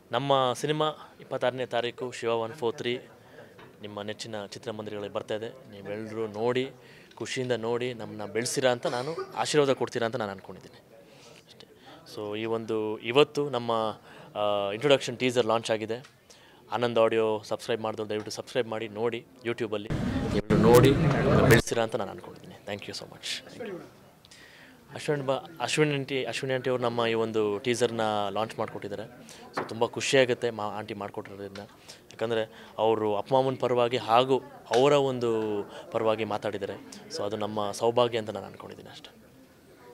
ನಮ್ಮ ಸಿನಿಮಾ ಇಪ್ಪತ್ತಾರನೇ ತಾರೀಕು ಶಿವ ಒನ್ ಫೋರ್ ತ್ರೀ ನಿಮ್ಮ ನೆಚ್ಚಿನ ಚಿತ್ರಮಂದಿರಗಳಿಗೆ ಬರ್ತಾ ಇದೆ ನೀವೆಲ್ಲರೂ ನೋಡಿ ಖುಷಿಯಿಂದ ನೋಡಿ ನಮ್ಮನ್ನ ಬೆಳೆಸಿರಾ ಅಂತ ನಾನು ಆಶೀರ್ವಾದ ಕೊಡ್ತೀರಾ ಅಂತ ನಾನು ಅಂದ್ಕೊಂಡಿದ್ದೀನಿ ಅಷ್ಟೇ ಸೊ ಈ ಒಂದು ಇವತ್ತು ನಮ್ಮ ಇಂಟ್ರೊಡಕ್ಷನ್ ಟೀಸರ್ ಲಾಂಚ್ ಆಗಿದೆ ಆನಂದ್ ಆಡಿಯೋ ಸಬ್ಸ್ಕ್ರೈಬ್ ಮಾಡಿದ್ರು ದಯವಿಟ್ಟು ಸಬ್ಸ್ಕ್ರೈಬ್ ಮಾಡಿ ನೋಡಿ ಯೂಟ್ಯೂಬಲ್ಲಿ ನೀವೆಲ್ಲರೂ ನೋಡಿ ಬೆಳೆಸಿರಾ ಅಂತ ನಾನು ಅಂದ್ಕೊಂಡಿದ್ದೀನಿ thank you so much Ashwin ಬಾ ಅಶ್ವಿನ್ ಆಂಟಿ ಅಶ್ವಿನಿ ಆಂಟಿ ಅವರು ನಮ್ಮ ಈ ಒಂದು ಟೀಸರ್ನ ಲಾಂಚ್ ಮಾಡಿಕೊಟ್ಟಿದ್ದಾರೆ ಸೊ ತುಂಬ ಖುಷಿಯಾಗುತ್ತೆ ಮಾ ಆಂಟಿ ಮಾಡಿಕೊಟ್ಟಿರೋದ್ರಿಂದ ಯಾಕಂದರೆ ಅವರು ಅಪ್ಪ ಮಾಮನ ಪರವಾಗಿ ಹಾಗೂ ಅವರ ಒಂದು ಪರವಾಗಿ ಮಾತಾಡಿದ್ದಾರೆ ಸೊ ಅದು ನಮ್ಮ ಸೌಭಾಗ್ಯ ಅಂತ ನಾನು ಅಂದ್ಕೊಂಡಿದ್ದೀನಿ ಅಷ್ಟೇ